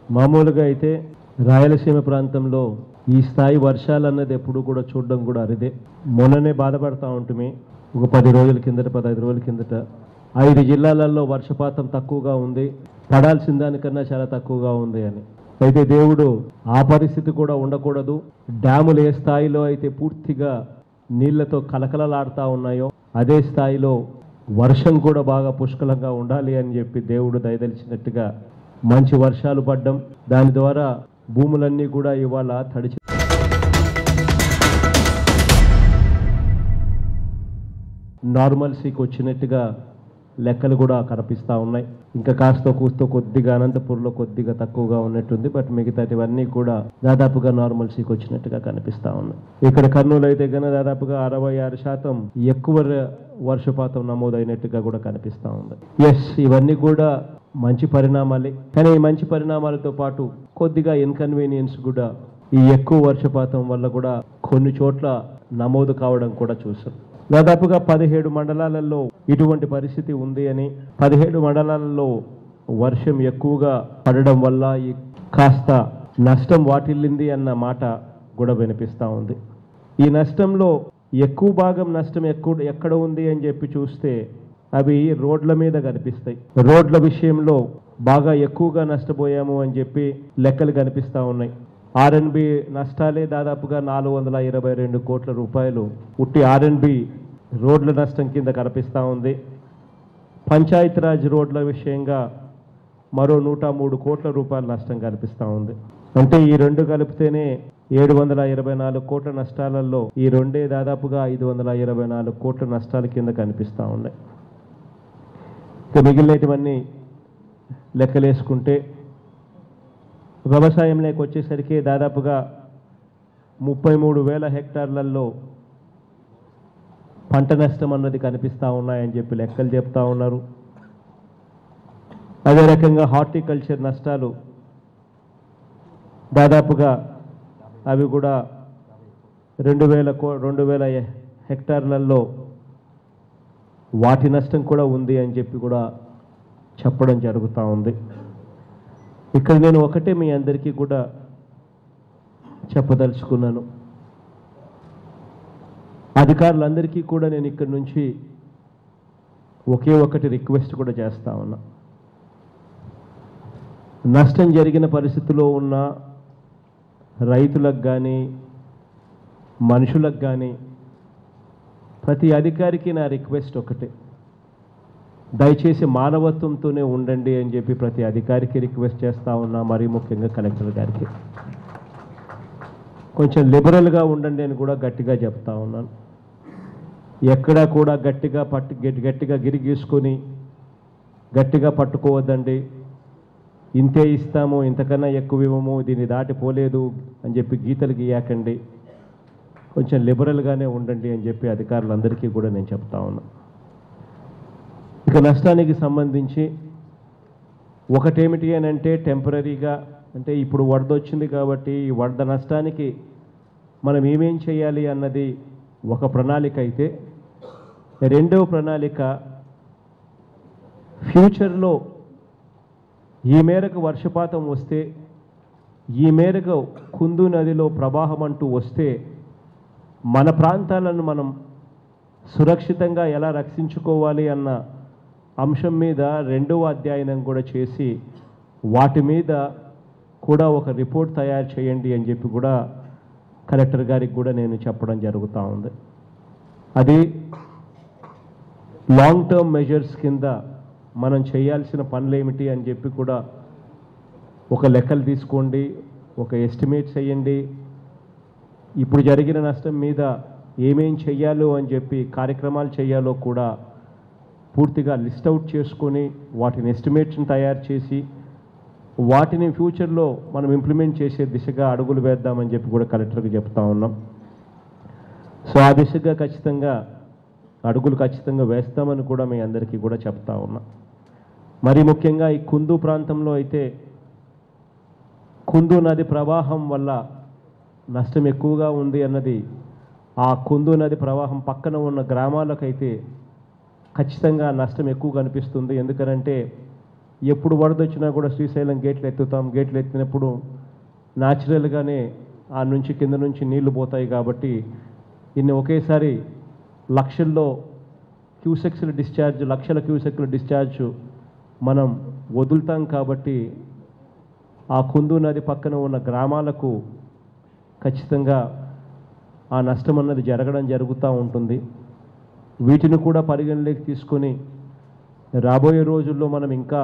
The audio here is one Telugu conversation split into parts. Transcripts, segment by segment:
మామూలుగా అయితే రాయలసీమ ప్రాంతంలో ఈ స్థాయి వర్షాలు అన్నది ఎప్పుడు కూడా చూడడం కూడా అరిదే మొన్ననే బాధపడతా ఉంటుంది ఒక పది రోజుల కిందట పదహైదు రోజుల కిందట ఐదు జిల్లాలలో వర్షపాతం తక్కువగా ఉంది పడాల్సిన దానికన్నా చాలా తక్కువగా ఉంది అని అయితే దేవుడు ఆ పరిస్థితి కూడా ఉండకూడదు డ్యాములు ఏ స్థాయిలో అయితే పూర్తిగా నీళ్లతో కలకలలాడుతూ ఉన్నాయో అదే స్థాయిలో వర్షం కూడా బాగా పుష్కలంగా ఉండాలి అని చెప్పి దేవుడు దయదలిచినట్టుగా మంచి వర్షాలు పడ్డం దాని ద్వారా భూములన్నీ కూడా ఇవాళ తడిచి నార్మల్సీకి వచ్చినట్టుగా లెక్కలు కూడా కనిపిస్తూ ఉన్నాయి ఇంకా కాస్త కూస్తో కొద్దిగా అనంతపూర్లో కొద్దిగా తక్కువగా ఉన్నట్టుంది బట్ మిగతాటివన్నీ కూడా దాదాపుగా నార్మల్సీకి వచ్చినట్టుగా కనిపిస్తూ ఉన్నాయి ఇక్కడ కర్నూలు అయితే కనుక దాదాపుగా అరవై ఆరు శాతం ఎక్కువ ర- వర్షపాతం నమోదైనట్టుగా కూడా కనిపిస్తూ ఉంది ఎస్ ఇవన్నీ కూడా మంచి పరిణామాలే కానీ ఈ మంచి పరిణామాలతో పాటు కొద్దిగా ఇన్కన్వీనియన్స్ కూడా ఈ ఎక్కువ వర్షపాతం వల్ల కూడా కొన్ని చోట్ల నమోదు కావడం కూడా చూసాం దాదాపుగా పదిహేడు మండలాలలో ఇటువంటి పరిస్థితి ఉంది అని పదిహేడు మండలాలలో వర్షం ఎక్కువగా పడడం వల్ల ఈ కాస్త నష్టం వాటిల్లింది అన్న మాట కూడా వినిపిస్తూ ఉంది ఈ నష్టంలో ఎక్కువ భాగం నష్టం ఎక్కువ ఎక్కడ ఉంది అని చెప్పి చూస్తే అవి రోడ్ల మీద కనిపిస్తాయి రోడ్ల విషయంలో బాగా ఎక్కువగా నష్టపోయాము అని చెప్పి లెక్కలు కనిపిస్తూ ఉన్నాయి ఆర్ఎన్బి నష్టాలే దాదాపుగా నాలుగు వందల ఇరవై రెండు కోట్ల రూపాయలు ఉట్టి ఆర్ఎన్బి రోడ్ల నష్టం కింద కనిపిస్తూ ఉంది పంచాయతీరాజ్ రోడ్ల విషయంగా మరో నూట మూడు కోట్ల రూపాయల నష్టం కనిపిస్తూ ఉంది అంటే ఈ రెండు కలిపితేనే ఏడు వందల ఇరవై నాలుగు కోట్ల నష్టాలలో ఈ రెండే దాదాపుగా ఐదు వందల ఇరవై నాలుగు కోట్ల నష్టాల కింద కనిపిస్తూ ఉన్నాయి ఇక మిగిలినటువన్నీ లెక్కలేసుకుంటే వ్యవసాయంలోకి వచ్చేసరికి దాదాపుగా ముప్పై మూడు వేల హెక్టార్లలో పంట నష్టం అన్నది కనిపిస్తూ ఉన్నాయని చెప్పి లెక్కలు చెప్తా ఉన్నారు అదే రకంగా హార్టికల్చర్ నష్టాలు దాదాపుగా అవి కూడా రెండు వేల కో రెండు వేల హెక్టార్లలో వాటి నష్టం కూడా ఉంది అని చెప్పి కూడా చెప్పడం జరుగుతూ ఉంది ఇక్కడ నేను ఒకటే మీ అందరికీ కూడా చెప్పదలుచుకున్నాను అధికారులందరికీ కూడా నేను ఇక్కడి నుంచి ఒకే ఒకటి రిక్వెస్ట్ కూడా చేస్తా ఉన్నా నష్టం జరిగిన పరిస్థితిలో ఉన్న రైతులకు కానీ మనుషులకు కానీ ప్రతి అధికారికి నా రిక్వెస్ట్ ఒకటే దయచేసి మానవత్వంతోనే ఉండండి అని చెప్పి ప్రతి అధికారికి రిక్వెస్ట్ చేస్తా ఉన్నా మరీ ముఖ్యంగా కలెక్టర్ గారికి కొంచెం లిబరల్గా ఉండండి అని కూడా గట్టిగా చెప్తా ఉన్నాను ఎక్కడా కూడా గట్టిగా పట్టు గట్టి గట్టిగా గిరి గీసుకొని గట్టిగా పట్టుకోవద్దండి ఇంతే ఇస్తాము ఇంతకన్నా ఎక్కువ ఇవ్వము దీన్ని దాటిపోలేదు అని చెప్పి గీతలు గీయాకండి కొంచెం లిబరల్గానే ఉండండి అని చెప్పి అధికారులందరికీ కూడా నేను చెప్తా ఉన్నా ఇక నష్టానికి సంబంధించి ఒకటేమిటి అని అంటే టెంపరీగా అంటే ఇప్పుడు వరద వచ్చింది కాబట్టి ఈ వరద నష్టానికి మనం ఏమేం చేయాలి అన్నది ఒక ప్రణాళిక అయితే రెండవ ప్రణాళిక ఫ్యూచర్లో ఈ మేరకు వర్షపాతం వస్తే ఈ మేరకు కుందు నదిలో ప్రవాహం అంటూ వస్తే మన ప్రాంతాలను మనం సురక్షితంగా ఎలా రక్షించుకోవాలి అన్న అంశం మీద రెండవ అధ్యయనం కూడా చేసి వాటి మీద కూడా ఒక రిపోర్ట్ తయారు చేయండి అని చెప్పి కూడా కలెక్టర్ గారికి కూడా నేను చెప్పడం జరుగుతూ ఉంది అది లాంగ్ టర్మ్ మెజర్స్ కింద మనం చేయాల్సిన పనులు ఏమిటి అని చెప్పి కూడా ఒక లెక్కలు తీసుకోండి ఒక ఎస్టిమేట్ చేయండి ఇప్పుడు జరిగిన నష్టం మీద ఏమేం చెయ్యాలో అని చెప్పి కార్యక్రమాలు చేయాలో కూడా పూర్తిగా లిస్ట్ అవుట్ చేసుకొని వాటిని ఎస్టిమేట్స్ని తయారు చేసి వాటిని ఫ్యూచర్లో మనం ఇంప్లిమెంట్ చేసే దిశగా అడుగులు వేద్దామని చెప్పి కూడా కలెక్టర్కి చెప్తా ఉన్నాం సో ఆ దిశగా ఖచ్చితంగా అడుగులు ఖచ్చితంగా వేస్తామని కూడా మీ అందరికీ కూడా చెప్తా ఉన్నా మరి ముఖ్యంగా ఈ కుందు ప్రాంతంలో అయితే కుందు నది ప్రవాహం వల్ల నష్టం ఎక్కువగా ఉంది అన్నది ఆ కుందు నది ప్రవాహం పక్కన ఉన్న గ్రామాలకైతే ఖచ్చితంగా నష్టం ఎక్కువ కనిపిస్తుంది ఎందుకనంటే ఎప్పుడు వరద వచ్చినా కూడా శ్రీశైలం గేట్లు ఎత్తుతాం గేట్లు ఎత్తినప్పుడు న్యాచురల్గానే ఆ నుంచి కింద నుంచి నీళ్లు పోతాయి కాబట్టి ఇన్ని ఒకేసారి లక్షల్లో క్యూసెక్స్ల డిశ్చార్జ్ లక్షల క్యూసెక్ల డిశ్చార్జ్ మనం వదులుతాం కాబట్టి ఆ కుందు నది పక్కన ఉన్న గ్రామాలకు ఖచ్చితంగా ఆ నష్టం అన్నది జరగడం జరుగుతూ ఉంటుంది వీటిని కూడా పరిగణలోకి తీసుకొని రాబోయే రోజుల్లో మనం ఇంకా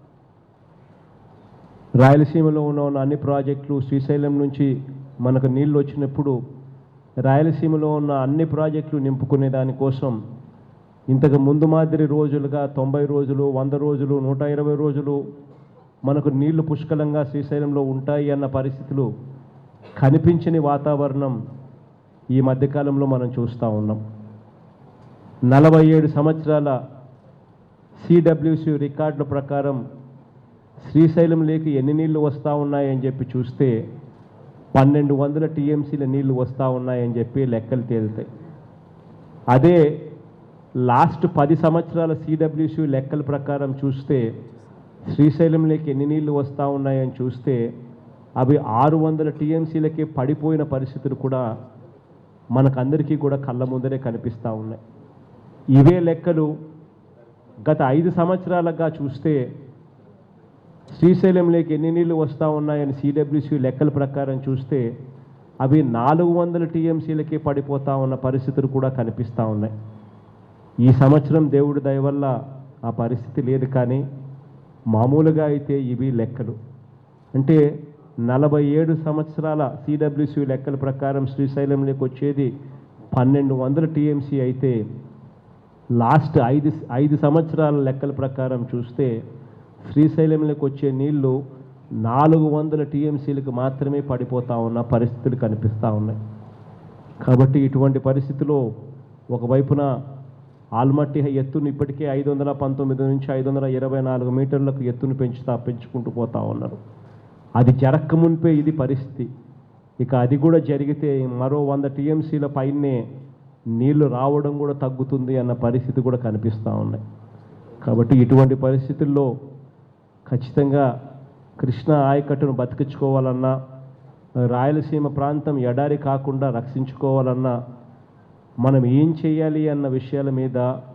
రాయలసీమలో ఉన్న ఉన్న అన్ని ప్రాజెక్టులు శ్రీశైలం నుంచి మనకు నీళ్ళు వచ్చినప్పుడు రాయలసీమలో ఉన్న అన్ని ప్రాజెక్టులు నింపుకునే దానికోసం ఇంతకు ముందు మాదిరి రోజులుగా తొంభై రోజులు వంద రోజులు నూట ఇరవై రోజులు మనకు నీళ్లు పుష్కలంగా శ్రీశైలంలో ఉంటాయి అన్న పరిస్థితులు కనిపించని వాతావరణం ఈ మధ్యకాలంలో మనం చూస్తూ ఉన్నాం నలభై ఏడు సంవత్సరాల సిడబ్ల్యూసి రికార్డుల ప్రకారం శ్రీశైలం లేక ఎన్ని నీళ్లు వస్తూ ఉన్నాయని చెప్పి చూస్తే పన్నెండు వందల టీఎంసీల నీళ్లు వస్తూ ఉన్నాయని చెప్పి లెక్కలు తేలుతాయి అదే లాస్ట్ పది సంవత్సరాల సిడబ్ల్యూసి లెక్కల ప్రకారం చూస్తే శ్రీశైలం లేక ఎన్ని నీళ్లు వస్తూ ఉన్నాయని చూస్తే అవి ఆరు వందల టీఎంసీలకే పడిపోయిన పరిస్థితులు కూడా మనకందరికీ కూడా కళ్ళ ముందరే కనిపిస్తూ ఉన్నాయి ఇవే లెక్కలు గత ఐదు సంవత్సరాలుగా చూస్తే శ్రీశైలం లేక ఎన్ని నీళ్లు వస్తూ ఉన్నాయని సిడబ్ల్యూసి లెక్కల ప్రకారం చూస్తే అవి నాలుగు వందల టీఎంసీలకే పడిపోతా ఉన్న పరిస్థితులు కూడా కనిపిస్తూ ఉన్నాయి ఈ సంవత్సరం దేవుడి దయ వల్ల ఆ పరిస్థితి లేదు కానీ మామూలుగా అయితే ఇవి లెక్కలు అంటే నలభై ఏడు సంవత్సరాల సిడబ్ల్యూసి లెక్కల ప్రకారం శ్రీశైలంలోకి వచ్చేది పన్నెండు వందల టీఎంసీ అయితే లాస్ట్ ఐదు ఐదు సంవత్సరాల లెక్కల ప్రకారం చూస్తే శ్రీశైలంలోకి వచ్చే నీళ్లు నాలుగు వందల టీఎంసీలకు మాత్రమే పడిపోతా ఉన్న పరిస్థితులు కనిపిస్తూ ఉన్నాయి కాబట్టి ఇటువంటి పరిస్థితిలో ఒకవైపున ఆల్మట్టి ఎత్తును ఇప్పటికే ఐదు వందల పంతొమ్మిది నుంచి ఐదు వందల ఇరవై నాలుగు మీటర్లకు ఎత్తును పెంచుతా పెంచుకుంటూ పోతా ఉన్నారు అది జరక్క మునిపే ఇది పరిస్థితి ఇక అది కూడా జరిగితే మరో వంద టీఎంసీల పైనే నీళ్లు రావడం కూడా తగ్గుతుంది అన్న పరిస్థితి కూడా కనిపిస్తూ ఉన్నాయి కాబట్టి ఇటువంటి పరిస్థితుల్లో ఖచ్చితంగా కృష్ణా ఆయకట్టును బతికించుకోవాలన్నా రాయలసీమ ప్రాంతం ఎడారి కాకుండా రక్షించుకోవాలన్నా మనం ఏం చేయాలి అన్న విషయాల మీద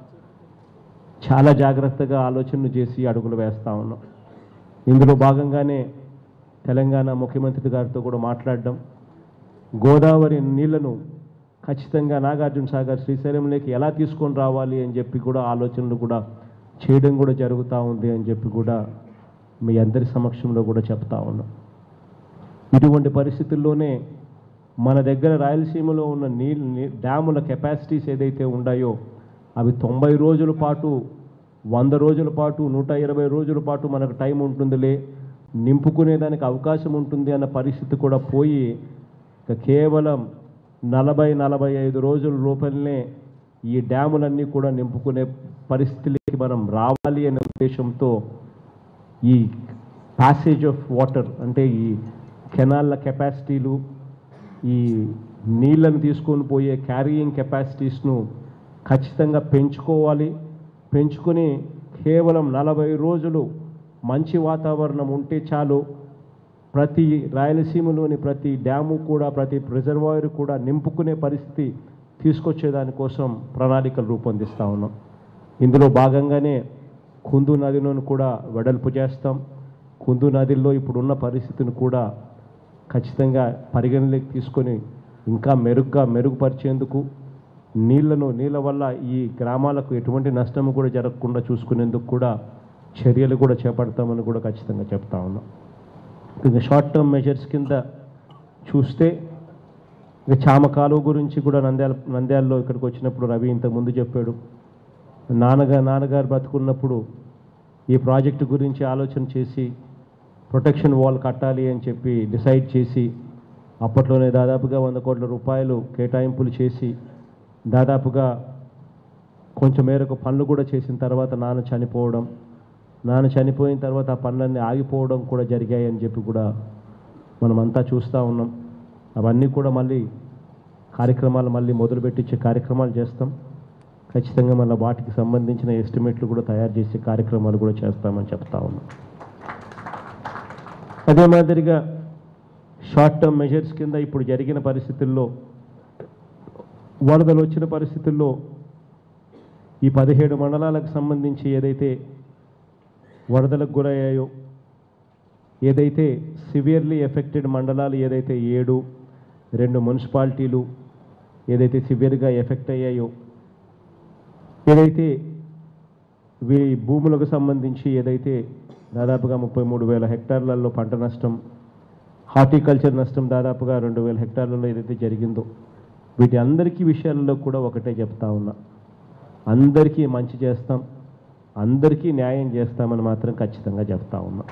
చాలా జాగ్రత్తగా ఆలోచనలు చేసి అడుగులు వేస్తూ ఉన్నాం ఇందులో భాగంగానే తెలంగాణ ముఖ్యమంత్రి గారితో కూడా మాట్లాడడం గోదావరి నీళ్లను ఖచ్చితంగా నాగార్జున సాగర్ శ్రీశైలంలోకి ఎలా తీసుకొని రావాలి అని చెప్పి కూడా ఆలోచనలు కూడా చేయడం కూడా జరుగుతూ ఉంది అని చెప్పి కూడా మీ అందరి సమక్షంలో కూడా చెప్తా ఉన్నాం ఇటువంటి పరిస్థితుల్లోనే మన దగ్గర రాయలసీమలో ఉన్న నీళ్ళు నీ- డ్యాముల కెపాసిటీస్ ఏదైతే ఉన్నాయో అవి తొంభై రోజుల పాటు వంద రోజుల పాటు నూట ఇరవై రోజుల పాటు మనకు టైం ఉంటుందిలే నింపుకునేదానికి అవకాశం ఉంటుంది అన్న పరిస్థితి కూడా పోయి ఇక కేవలం నలభై నలభై ఐదు రోజుల లోపలనే ఈ డ్యాములన్నీ కూడా నింపుకునే పరిస్థితిలోకి మనం రావాలి అనే ఉద్దేశంతో ఈ ప్యాసేజ్ ఆఫ్ వాటర్ అంటే ఈ కెనాల్ల కెపాసిటీలు ఈ నీళ్ళను తీసుకొని పోయే క్యారీయింగ్ కెపాసిటీస్ను ఖచ్చితంగా పెంచుకోవాలి పెంచుకొని కేవలం నలభై రోజులు మంచి వాతావరణం ఉంటే చాలు ప్రతి రాయలసీమలోని ప్రతి డ్యాము కూడా ప్రతి రిజర్వాయర్ కూడా నింపుకునే పరిస్థితి తీసుకొచ్చేదానికోసం ప్రణాళికలు రూపొందిస్తూ ఉన్నాం ఇందులో భాగంగానే కుందు నదిలోను కూడా వెడల్పు చేస్తాం కుందు నదిలో ఇప్పుడున్న పరిస్థితిని కూడా ఖచ్చితంగా పరిగణలోకి తీసుకొని ఇంకా మెరుగ్గా మెరుగుపరిచేందుకు నీళ్లను నీళ్ళ వల్ల ఈ గ్రామాలకు ఎటువంటి నష్టము కూడా జరగకుండా చూసుకునేందుకు కూడా చర్యలు కూడా చేపడతామని కూడా ఖచ్చితంగా చెప్తా ఉన్నాం ఇంకా షార్ట్ టర్మ్ మెజర్స్ కింద చూస్తే ఇక చామ కాలువ గురించి కూడా నంద్యాల నంద్యాలలో ఇక్కడికి వచ్చినప్పుడు రవి ఇంతకు ముందు చెప్పాడు నాన్నగారు నాన్నగారు బతుకున్నప్పుడు ఈ ప్రాజెక్టు గురించి ఆలోచన చేసి ప్రొటెక్షన్ వాల్ కట్టాలి అని చెప్పి డిసైడ్ చేసి అప్పట్లోనే దాదాపుగా వంద కోట్ల రూపాయలు కేటాయింపులు చేసి దాదాపుగా కొంచెం మేరకు పనులు కూడా చేసిన తర్వాత నాన్న చనిపోవడం నాన్న చనిపోయిన తర్వాత ఆ పనులన్నీ ఆగిపోవడం కూడా జరిగాయి అని చెప్పి కూడా మనమంతా చూస్తూ ఉన్నాం అవన్నీ కూడా మళ్ళీ కార్యక్రమాలు మళ్ళీ మొదలుపెట్టించే కార్యక్రమాలు చేస్తాం ఖచ్చితంగా మళ్ళీ వాటికి సంబంధించిన ఎస్టిమేట్లు కూడా తయారు చేసే కార్యక్రమాలు కూడా చేస్తామని చెప్తా ఉన్నాం అదే మాదిరిగా షార్ట్ టర్మ్ మెజర్స్ కింద ఇప్పుడు జరిగిన పరిస్థితుల్లో వరదలు వచ్చిన పరిస్థితుల్లో ఈ పదిహేడు మండలాలకు సంబంధించి ఏదైతే వరదలకు గురయ్యాయో ఏదైతే సివియర్లీ ఎఫెక్టెడ్ మండలాలు ఏదైతే ఏడు రెండు మున్సిపాలిటీలు ఏదైతే సివియర్గా ఎఫెక్ట్ అయ్యాయో ఏదైతే వీ భూములకు సంబంధించి ఏదైతే దాదాపుగా ముప్పై మూడు వేల హెక్టార్లలో పంట నష్టం హార్టికల్చర్ నష్టం దాదాపుగా రెండు వేల హెక్టార్లలో ఏదైతే జరిగిందో వీటి అందరికీ విషయాలలో కూడా ఒకటే చెప్తా ఉన్నా అందరికీ మంచి చేస్తాం అందరికీ న్యాయం చేస్తామని మాత్రం ఖచ్చితంగా చెప్తా ఉన్నా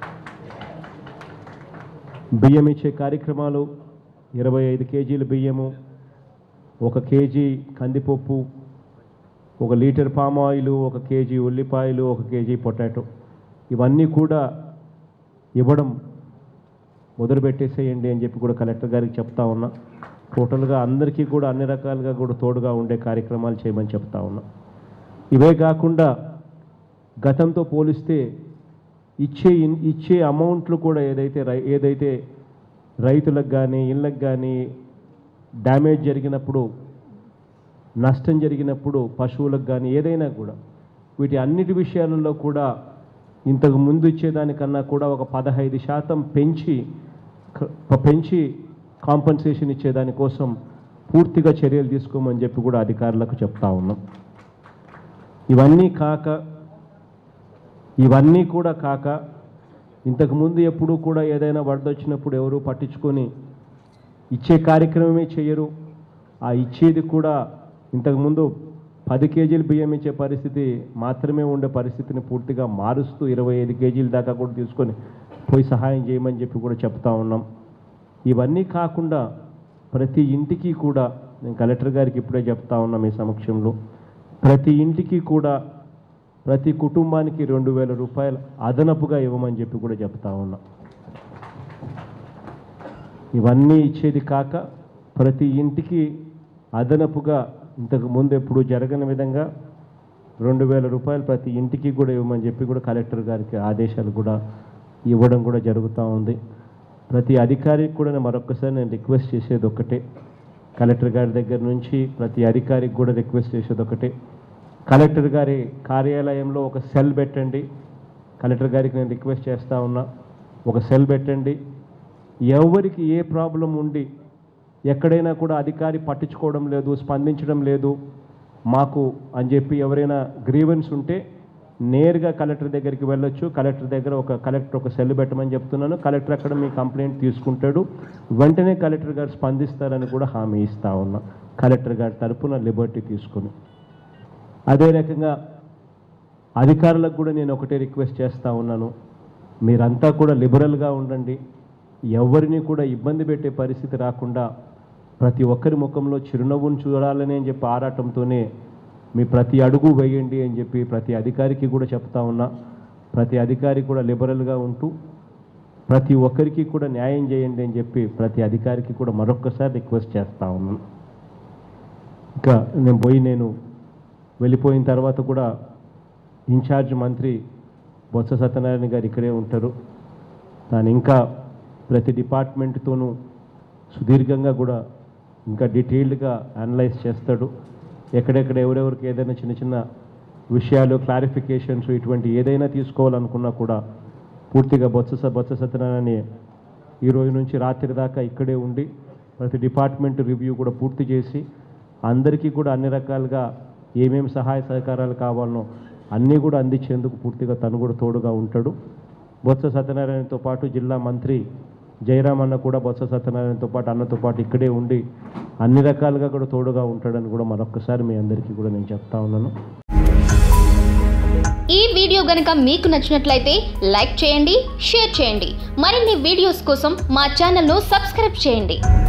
బియ్యం ఇచ్చే కార్యక్రమాలు ఇరవై ఐదు కేజీల బియ్యము ఒక కేజీ కందిపప్పు ఒక లీటర్ పామ్ ఆయిల్ ఒక కేజీ ఉల్లిపాయలు ఒక కేజీ పొటాటో ఇవన్నీ కూడా ఇవ్వడం మొదలు పెట్టేసేయండి అని చెప్పి కూడా కలెక్టర్ గారికి చెప్తా ఉన్నా టోటల్గా అందరికీ కూడా అన్ని రకాలుగా కూడా తోడుగా ఉండే కార్యక్రమాలు చేయమని చెప్తా ఉన్నా ఇవే కాకుండా గతంతో పోలిస్తే ఇచ్చే ఇన్- ఇచ్చే అమౌంట్లు కూడా ఏదైతే రై ఏదైతే రైతులకు కానీ ఇళ్ళకి కానీ డ్యామేజ్ జరిగినప్పుడు నష్టం జరిగినప్పుడు పశువులకు కానీ ఏదైనా కూడా వీటి అన్నిటి విషయాలలో కూడా ఇంతకు ముందు ఇచ్చేదానికన్నా కూడా ఒక పదహైదు శాతం పెంచి క- పెంచి కాంపన్సేషన్ ఇచ్చేదానికోసం పూర్తిగా చర్యలు తీసుకోమని చెప్పి కూడా అధికారులకు చెప్తా ఉన్నాం ఇవన్నీ కాక ఇవన్నీ కూడా కాక ఇంతకుముందు ఎప్పుడూ కూడా ఏదైనా వరద వచ్చినప్పుడు ఎవరు పట్టించుకొని ఇచ్చే కార్యక్రమమే చేయరు ఆ ఇచ్చేది కూడా ఇంతకుముందు పది కేజీలు బియ్యం ఇచ్చే పరిస్థితి మాత్రమే ఉండే పరిస్థితిని పూర్తిగా మారుస్తూ ఇరవై ఐదు కేజీల దాకా కూడా తీసుకొని పోయి సహాయం చేయమని చెప్పి కూడా చెప్తా ఉన్నాం ఇవన్నీ కాకుండా ప్రతి ఇంటికి కూడా నేను కలెక్టర్ గారికి ఇప్పుడే చెప్తా ఉన్నా మీ సమక్షంలో ప్రతి ఇంటికి కూడా ప్రతి కుటుంబానికి రెండు వేల రూపాయలు అదనపుగా ఇవ్వమని చెప్పి కూడా చెప్తా ఉన్నా ఇవన్నీ ఇచ్చేది కాక ప్రతి ఇంటికి అదనపుగా ఇంతకు ముందు ఎప్పుడు జరగని విధంగా రెండు వేల రూపాయలు ప్రతి ఇంటికి కూడా ఇవ్వమని చెప్పి కూడా కలెక్టర్ గారికి ఆదేశాలు కూడా ఇవ్వడం కూడా జరుగుతూ ఉంది ప్రతి అధికారికి కూడా నేను మరొకసారి నేను రిక్వెస్ట్ చేసేది ఒకటే కలెక్టర్ గారి దగ్గర నుంచి ప్రతి అధికారికి కూడా రిక్వెస్ట్ చేసేది ఒకటే కలెక్టర్ గారి కార్యాలయంలో ఒక సెల్ పెట్టండి కలెక్టర్ గారికి నేను రిక్వెస్ట్ చేస్తా ఉన్నా ఒక సెల్ పెట్టండి ఎవరికి ఏ ప్రాబ్లం ఉండి ఎక్కడైనా కూడా అధికారి పట్టించుకోవడం లేదు స్పందించడం లేదు మాకు అని చెప్పి ఎవరైనా గ్రీవెన్స్ ఉంటే నేరుగా కలెక్టర్ దగ్గరికి వెళ్ళొచ్చు కలెక్టర్ దగ్గర ఒక కలెక్టర్ ఒక సెల్ పెట్టమని చెప్తున్నాను కలెక్టర్ అక్కడ మీ కంప్లైంట్ తీసుకుంటాడు వెంటనే కలెక్టర్ గారు స్పందిస్తారని కూడా హామీ ఇస్తా ఉన్నా కలెక్టర్ గారి తరపున లిబర్టీ తీసుకుని అదే రకంగా అధికారులకు కూడా నేను ఒకటే రిక్వెస్ట్ చేస్తూ ఉన్నాను మీరంతా కూడా లిబరల్గా ఉండండి ఎవరిని కూడా ఇబ్బంది పెట్టే పరిస్థితి రాకుండా ప్రతి ఒక్కరి ముఖంలో చిరునవ్వును చూడాలని అని చెప్పి ఆరాటంతోనే మీ ప్రతి అడుగు వేయండి అని చెప్పి ప్రతి అధికారికి కూడా చెప్తా ఉన్నా ప్రతి అధికారి కూడా లిబరల్గా ఉంటూ ప్రతి ఒక్కరికి కూడా న్యాయం చేయండి అని చెప్పి ప్రతి అధికారికి కూడా మరొక్కసారి రిక్వెస్ట్ చేస్తా ఉన్నాను ఇంకా నేను పోయి నేను వెళ్ళిపోయిన తర్వాత కూడా ఇన్ఛార్జ్ మంత్రి బొత్స సత్యనారాయణ గారు ఇక్కడే ఉంటారు తాను ఇంకా ప్రతి డిపార్ట్మెంట్తోనూ సుదీర్ఘంగా కూడా ఇంకా డీటెయిల్డ్గా అనలైజ్ చేస్తాడు ఎక్కడెక్కడ ఎవరెవరికి ఏదైనా చిన్న చిన్న విషయాలు క్లారిఫికేషన్స్ ఇటువంటి ఏదైనా తీసుకోవాలనుకున్నా కూడా పూర్తిగా బొత్స స- బొత్స సత్యనారాయణ ఈ రోజు నుంచి రాత్రి దాకా ఇక్కడే ఉండి ప్రతి డిపార్ట్మెంట్ రివ్యూ కూడా పూర్తి చేసి అందరికీ కూడా అన్ని రకాలుగా ఏమేమి సహాయ సహకారాలు కావాలనో అన్నీ కూడా అందించేందుకు పూర్తిగా తను కూడా తోడుగా ఉంటాడు బొత్స సత్యనారాయణతో పాటు జిల్లా మంత్రి జయరామ్ అన్న కూడా బొత్స సత్యనారాయణతో పాటు అన్నతో పాటు ఇక్కడే ఉండి అన్ని రకాలుగా కూడా తోడుగా ఉంటాడని కూడా మరొకసారి మీ అందరికీ కూడా నేను చెప్తా ఉన్నాను ఈ వీడియో గనక మీకు నచ్చినట్లయితే లైక్ చేయండి షేర్ చేయండి మరిన్ని వీడియోస్ కోసం మా ఛానల్ను సబ్స్క్రైబ్ చేయండి